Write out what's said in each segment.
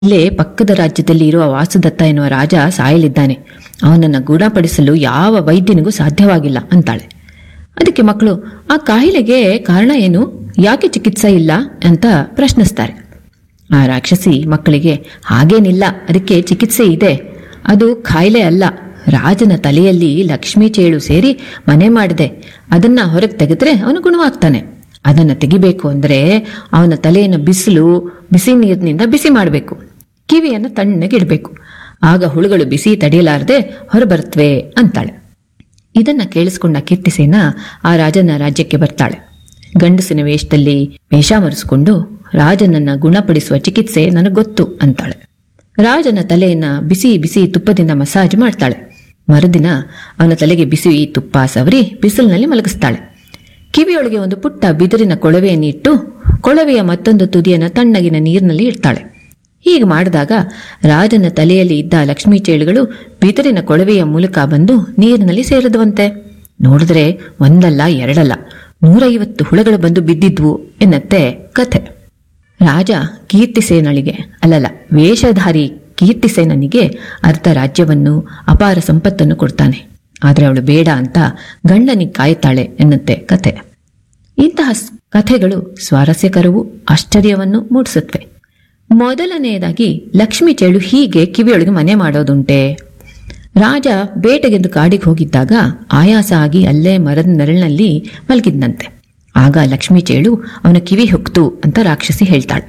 ಇಲ್ಲೇ ಪಕ್ಕದ ರಾಜ್ಯದಲ್ಲಿ ಇರುವ ವಾಸುದತ್ತ ಎನ್ನುವ ರಾಜ ಸಾಯಲಿದ್ದಾನೆ ಅವನನ್ನು ಗುಣಪಡಿಸಲು ಯಾವ ವೈದ್ಯನಿಗೂ ಸಾಧ್ಯವಾಗಿಲ್ಲ ಅಂತಾಳೆ ಅದಕ್ಕೆ ಮಕ್ಕಳು ಆ ಕಾಯಿಲೆಗೆ ಕಾರಣ ಏನು ಯಾಕೆ ಚಿಕಿತ್ಸೆ ಇಲ್ಲ ಅಂತ ಪ್ರಶ್ನಿಸ್ತಾರೆ ಆ ರಾಕ್ಷಸಿ ಮಕ್ಕಳಿಗೆ ಹಾಗೇನಿಲ್ಲ ಅದಕ್ಕೆ ಚಿಕಿತ್ಸೆ ಇದೆ ಅದು ಕಾಯಿಲೆ ಅಲ್ಲ ರಾಜನ ತಲೆಯಲ್ಲಿ ಲಕ್ಷ್ಮೀ ಚೇಳು ಸೇರಿ ಮನೆ ಮಾಡಿದೆ ಅದನ್ನ ಹೊರಗೆ ತೆಗೆದ್ರೆ ಅವನು ಗುಣವಾಗ್ತಾನೆ ಅದನ್ನ ತೆಗಿಬೇಕು ಅಂದ್ರೆ ಅವನ ತಲೆಯನ್ನು ಬಿಸಿಲು ಬಿಸಿ ನೀರಿನಿಂದ ಬಿಸಿ ಮಾಡಬೇಕು ಕಿವಿಯನ್ನು ತಣ್ಣಗಿಡಬೇಕು ಆಗ ಹುಳುಗಳು ಬಿಸಿ ತಡೆಯಲಾರದೆ ಹೊರಬರುತ್ತವೆ ಅಂತಾಳೆ ಇದನ್ನ ಕೇಳಿಸ್ಕೊಂಡ ಕೀರ್ತಿಸೇನ ಆ ರಾಜನ ರಾಜ್ಯಕ್ಕೆ ಬರ್ತಾಳೆ ಗಂಡಸಿನ ವೇಷದಲ್ಲಿ ವೇಷ ಮರೆಸಿಕೊಂಡು ರಾಜನನ್ನ ಗುಣಪಡಿಸುವ ಚಿಕಿತ್ಸೆ ನನಗೆ ಗೊತ್ತು ಅಂತಾಳೆ ರಾಜನ ತಲೆಯನ್ನ ಬಿಸಿ ಬಿಸಿ ತುಪ್ಪದಿಂದ ಮಸಾಜ್ ಮಾಡ್ತಾಳೆ ಮರುದಿನ ಅವನ ತಲೆಗೆ ಬಿಸಿ ತುಪ್ಪ ಸವರಿ ಬಿಸಿಲಿನಲ್ಲಿ ಮಲಗಿಸ್ತಾಳೆ ಕಿವಿಯೊಳಗೆ ಒಂದು ಪುಟ್ಟ ಬಿದಿರಿನ ಕೊಳವೆಯನ್ನು ಇಟ್ಟು ಕೊಳವೆಯ ಮತ್ತೊಂದು ತುದಿಯನ್ನು ತಣ್ಣಗಿನ ನೀರಿನಲ್ಲಿ ಇಡ್ತಾಳೆ ಹೀಗೆ ಮಾಡಿದಾಗ ರಾಜನ ತಲೆಯಲ್ಲಿ ಇದ್ದ ಲಕ್ಷ್ಮೀ ಚೇಳುಗಳು ಬಿದಿರಿನ ಕೊಳವೆಯ ಮೂಲಕ ಬಂದು ನೀರಿನಲ್ಲಿ ಸೇರಿದವಂತೆ ನೋಡಿದ್ರೆ ಒಂದಲ್ಲ ಎರಡಲ್ಲ ನೂರೈವತ್ತು ಹುಳಗಳು ಬಂದು ಬಿದ್ದಿದ್ವು ಎನ್ನತ್ತೆ ಕಥೆ ರಾಜ ಕೀರ್ತಿಸೇನಳಿಗೆ ಅಲ್ಲಲ್ಲ ವೇಷಧಾರಿ ಕೀರ್ತಿಸೇನನಿಗೆ ಅರ್ಧ ರಾಜ್ಯವನ್ನು ಅಪಾರ ಸಂಪತ್ತನ್ನು ಕೊಡ್ತಾನೆ ಆದರೆ ಅವಳು ಬೇಡ ಅಂತ ಗಂಡನಿಗೆ ಕಾಯ್ತಾಳೆ ಎನ್ನುತ್ತೆ ಕಥೆ ಇಂತಹ ಸ್- ಕಥೆಗಳು ಸ್ವಾರಸ್ಯಕರವೂ ಆಶ್ಚರ್ಯವನ್ನು ಮೂಡಿಸುತ್ತವೆ ಮೊದಲನೆಯದಾಗಿ ಲಕ್ಷ್ಮೀ ಚೇಳು ಹೀಗೆ ಕಿವಿಯೊಳಗೆ ಮನೆ ಮಾಡೋದುಂಟೆ ರಾಜ ಬೇಟೆಗೆಂದು ಕಾಡಿಗೆ ಹೋಗಿದ್ದಾಗ ಆಯಾಸ ಆಗಿ ಅಲ್ಲೇ ಮರದ ನೆರಳಿನಲ್ಲಿ ಮಲಗಿದ್ನಂತೆ ಆಗ ಲಕ್ಷ್ಮೀ ಚೇಳು ಅವನ ಕಿವಿ ಹೊಕ್ತು ಅಂತ ರಾಕ್ಷಸಿ ಹೇಳ್ತಾಳೆ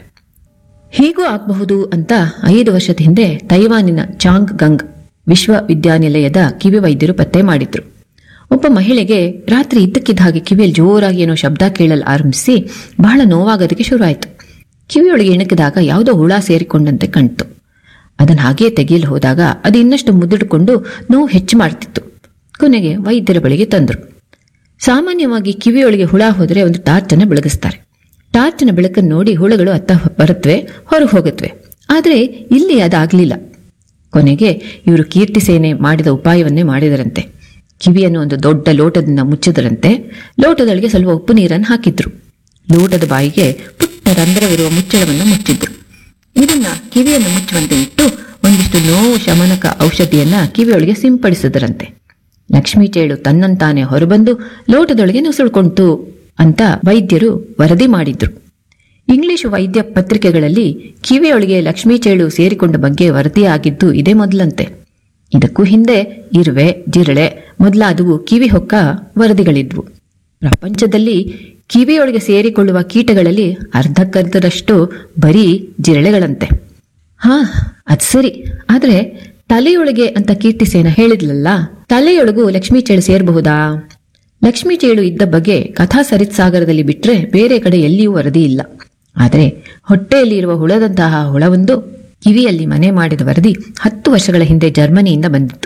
ಹೀಗೂ ಆಗಬಹುದು ಅಂತ ಐದು ವರ್ಷದ ಹಿಂದೆ ತೈವಾನಿನ ಚಾಂಗ್ ಗಂಗ್ ವಿಶ್ವವಿದ್ಯಾನಿಲಯದ ಕಿವಿ ವೈದ್ಯರು ಪತ್ತೆ ಮಾಡಿದ್ರು ಒಬ್ಬ ಮಹಿಳೆಗೆ ರಾತ್ರಿ ಇದ್ದಕ್ಕಿದ್ದ ಹಾಗೆ ಕಿವಿಯಲ್ಲಿ ಜೋರಾಗಿ ಏನೋ ಶಬ್ದ ಕೇಳಲು ಆರಂಭಿಸಿ ಬಹಳ ನೋವಾಗೋದಕ್ಕೆ ಶುರುವಾಯಿತು ಕಿವಿಯೊಳಗೆ ಇಣುಕಿದಾಗ ಯಾವುದೋ ಹುಳ ಸೇರಿಕೊಂಡಂತೆ ಕಾಣ್ತು ಅದನ್ನ ಹಾಗೇ ತೆಗೆಯಲು ಹೋದಾಗ ಅದು ಇನ್ನಷ್ಟು ಮುದ್ದಿಡ್ಕೊಂಡು ನೋವು ಹೆಚ್ಚು ಮಾಡ್ತಿತ್ತು ಕೊನೆಗೆ ವೈದ್ಯರ ಬಳಿಗೆ ತಂದರು ಸಾಮಾನ್ಯವಾಗಿ ಕಿವಿಯೊಳಗೆ ಹುಳ ಹೋದರೆ ಒಂದು ಟಾರ್ಚನ್ನು ಬೆಳಗಿಸ್ತಾರೆ ಟಾರ್ಚಿನ ಬೆಳಕನ್ನು ನೋಡಿ ಹುಳುಗಳು ಅತ್ತ ಬರುತ್ತವೆ ಹೊರಗೆ ಹೋಗುತ್ತವೆ ಆದರೆ ಇಲ್ಲಿ ಅದಾಗಲಿಲ್ಲ ಕೊನೆಗೆ ಇವರು ಕೀರ್ತಿ ಸೇನೆ ಮಾಡಿದ ಉಪಾಯವನ್ನೇ ಮಾಡಿದರಂತೆ ಕಿವಿಯನ್ನು ಒಂದು ದೊಡ್ಡ ಲೋಟದಿಂದ ಮುಚ್ಚಿದರಂತೆ ಲೋಟದೊಳಗೆ ಸ್ವಲ್ಪ ಉಪ್ಪು ನೀರನ್ನು ಹಾಕಿದ್ರು ಲೋಟದ ಬಾಯಿಗೆ ಪುಟ್ಟ ರಂಧ್ರವಿರುವ ಮುಚ್ಚಳವನ್ನು ಮುಚ್ಚಿದ್ರು ಇದನ್ನ ಕಿವಿಯನ್ನು ಮುಚ್ಚುವಂತೆ ಇಟ್ಟು ಒಂದಿಷ್ಟು ನೋವು ಶಮನಕ ಔಷಧಿಯನ್ನ ಕಿವಿಯೊಳಗೆ ಸಿಂಪಡಿಸಿದರಂತೆ ಲಕ್ಷ್ಮೀ ಚೇಳು ತನ್ನಂತಾನೆ ಹೊರಬಂದು ಲೋಟದೊಳಗೆ ನುಸುಳ್ಕೊಂತು ಅಂತ ವೈದ್ಯರು ವರದಿ ಮಾಡಿದ್ರು ಇಂಗ್ಲಿಷ್ ವೈದ್ಯ ಪತ್ರಿಕೆಗಳಲ್ಲಿ ಕಿವಿಯೊಳಗೆ ಲಕ್ಷ್ಮೀ ಚೇಳು ಸೇರಿಕೊಂಡ ಬಗ್ಗೆ ವರದಿಯಾಗಿದ್ದು ಇದೇ ಮೊದಲಂತೆ ಇದಕ್ಕೂ ಹಿಂದೆ ಇರುವೆ ಜಿರಳೆ ಮೊದಲಾದವು ಕಿವಿ ಹೊಕ್ಕ ವರದಿಗಳಿದ್ವು ಪ್ರಪಂಚದಲ್ಲಿ ಕಿವಿಯೊಳಗೆ ಸೇರಿಕೊಳ್ಳುವ ಕೀಟಗಳಲ್ಲಿ ಅರ್ಧಕ್ಕರ್ಧದಷ್ಟು ಬರೀ ಜಿರಳೆಗಳಂತೆ ಹಾ ಅದ್ ಸರಿ ಆದ್ರೆ ತಲೆಯೊಳಗೆ ಅಂತ ಕೀರ್ತಿಸೇನ ಹೇಳಿದ್ಲಲ್ಲ ತಲೆಯೊಳಗೂ ಲಕ್ಷ್ಮೀ ಚೇಳು ಸೇರಬಹುದಾ ಲಕ್ಷ್ಮೀ ಚೇಳು ಇದ್ದ ಬಗ್ಗೆ ಕಥಾ ಸರಿತ್ ಸಾಗರದಲ್ಲಿ ಬಿಟ್ರೆ ಬೇರೆ ಕಡೆ ಎಲ್ಲಿಯೂ ವರದಿ ಇಲ್ಲ ಆದರೆ ಹೊಟ್ಟೆಯಲ್ಲಿ ಇರುವ ಹುಳದಂತಹ ಹುಳವೊಂದು ಕಿವಿಯಲ್ಲಿ ಮನೆ ಮಾಡಿದ ವರದಿ ಹತ್ತು ವರ್ಷಗಳ ಹಿಂದೆ ಜರ್ಮನಿಯಿಂದ ಬಂದಿತ್ತು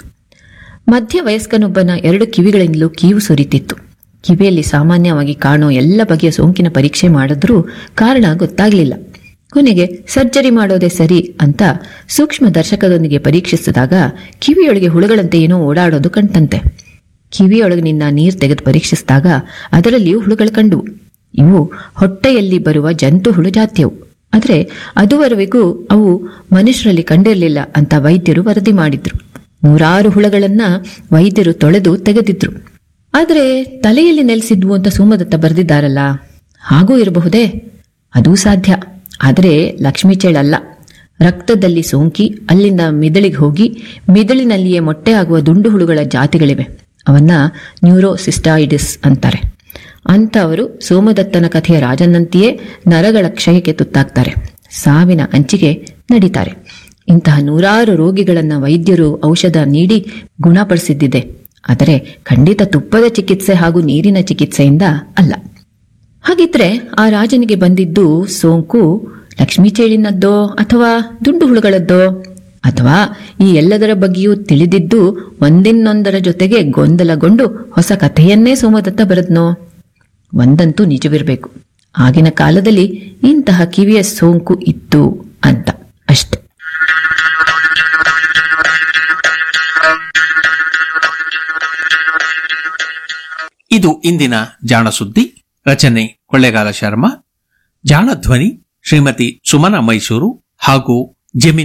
ಮಧ್ಯ ವಯಸ್ಕನೊಬ್ಬನ ಎರಡು ಕಿವಿಗಳಿಂದಲೂ ಕೀವು ಸುರಿತಿತ್ತು ಕಿವಿಯಲ್ಲಿ ಸಾಮಾನ್ಯವಾಗಿ ಕಾಣೋ ಎಲ್ಲ ಬಗೆಯ ಸೋಂಕಿನ ಪರೀಕ್ಷೆ ಮಾಡಿದ್ರೂ ಕಾರಣ ಗೊತ್ತಾಗಲಿಲ್ಲ ಕೊನೆಗೆ ಸರ್ಜರಿ ಮಾಡೋದೇ ಸರಿ ಅಂತ ಸೂಕ್ಷ್ಮ ದರ್ಶಕದೊಂದಿಗೆ ಪರೀಕ್ಷಿಸಿದಾಗ ಕಿವಿಯೊಳಗೆ ಹುಳುಗಳಂತೆ ಏನೋ ಓಡಾಡೋದು ಕಂಡಂತೆ ಕಿವಿಯೊಳಗಿನಿಂದ ನೀರು ತೆಗೆದು ಪರೀಕ್ಷಿಸಿದಾಗ ಅದರಲ್ಲಿಯೂ ಹುಳುಗಳು ಕಂಡುವು ಇವು ಹೊಟ್ಟೆಯಲ್ಲಿ ಬರುವ ಜಂತು ಹುಳು ಜಾತಿಯವು ಆದರೆ ಅದುವರೆವಿಗೂ ಅವು ಮನುಷ್ಯರಲ್ಲಿ ಕಂಡಿರಲಿಲ್ಲ ಅಂತ ವೈದ್ಯರು ವರದಿ ಮಾಡಿದ್ರು ನೂರಾರು ಹುಳಗಳನ್ನ ವೈದ್ಯರು ತೊಳೆದು ತೆಗೆದಿದ್ರು ಆದರೆ ತಲೆಯಲ್ಲಿ ನೆಲೆಸಿದ್ವು ಅಂತ ಸೋಮದತ್ತ ಬರೆದಿದ್ದಾರಲ್ಲ ಹಾಗೂ ಇರಬಹುದೇ ಅದೂ ಸಾಧ್ಯ ಆದರೆ ಲಕ್ಷ್ಮೀ ಚೇಳಲ್ಲ ರಕ್ತದಲ್ಲಿ ಸೋಂಕಿ ಅಲ್ಲಿಂದ ಮಿದಳಿಗೆ ಹೋಗಿ ಮಿದಳಿನಲ್ಲಿಯೇ ಮೊಟ್ಟೆ ಆಗುವ ದುಂಡು ಹುಳುಗಳ ಜಾತಿಗಳಿವೆ ಅವನ್ನ ನ್ಯೂರೋಸಿಸ್ಟಾಯಿಡಿಸ್ ಅಂತಾರೆ ಅಂಥವರು ಸೋಮದತ್ತನ ಕಥೆಯ ರಾಜನಂತೆಯೇ ನರಗಳ ಕ್ಷಯಕ್ಕೆ ತುತ್ತಾಗ್ತಾರೆ ಸಾವಿನ ಅಂಚಿಗೆ ನಡೀತಾರೆ ಇಂತಹ ನೂರಾರು ರೋಗಿಗಳನ್ನ ವೈದ್ಯರು ಔಷಧ ನೀಡಿ ಗುಣಪಡಿಸಿದ್ದಿದೆ ಆದರೆ ಖಂಡಿತ ತುಪ್ಪದ ಚಿಕಿತ್ಸೆ ಹಾಗೂ ನೀರಿನ ಚಿಕಿತ್ಸೆಯಿಂದ ಅಲ್ಲ ಹಾಗಿದ್ರೆ ಆ ರಾಜನಿಗೆ ಬಂದಿದ್ದು ಸೋಂಕು ಲಕ್ಷ್ಮೀ ಚೇಳಿನದ್ದೋ ಅಥವಾ ದುಂಡು ಹುಳುಗಳದ್ದೋ ಅಥವಾ ಈ ಎಲ್ಲದರ ಬಗ್ಗೆಯೂ ತಿಳಿದಿದ್ದು ಒಂದಿನ್ನೊಂದರ ಜೊತೆಗೆ ಗೊಂದಲಗೊಂಡು ಹೊಸ ಕಥೆಯನ್ನೇ ಸೋಮದತ್ತ ಬರೆದ್ನೋ ಒಂದಂತೂ ನಿಜವಿರಬೇಕು ಆಗಿನ ಕಾಲದಲ್ಲಿ ಇಂತಹ ಕಿವಿಯ ಸೋಂಕು ಇತ್ತು ಅಂತ ಅಷ್ಟೆ ಇದು ಇಂದಿನ ಜಾಣ ಸುದ್ದಿ ರಚನೆ ಕೊಳ್ಳೇಗಾಲ ಶರ್ಮಾ ಜಾಣ ಧ್ವನಿ ಶ್ರೀಮತಿ ಸುಮನ ಮೈಸೂರು ಹಾಗೂ ಜಮೀನು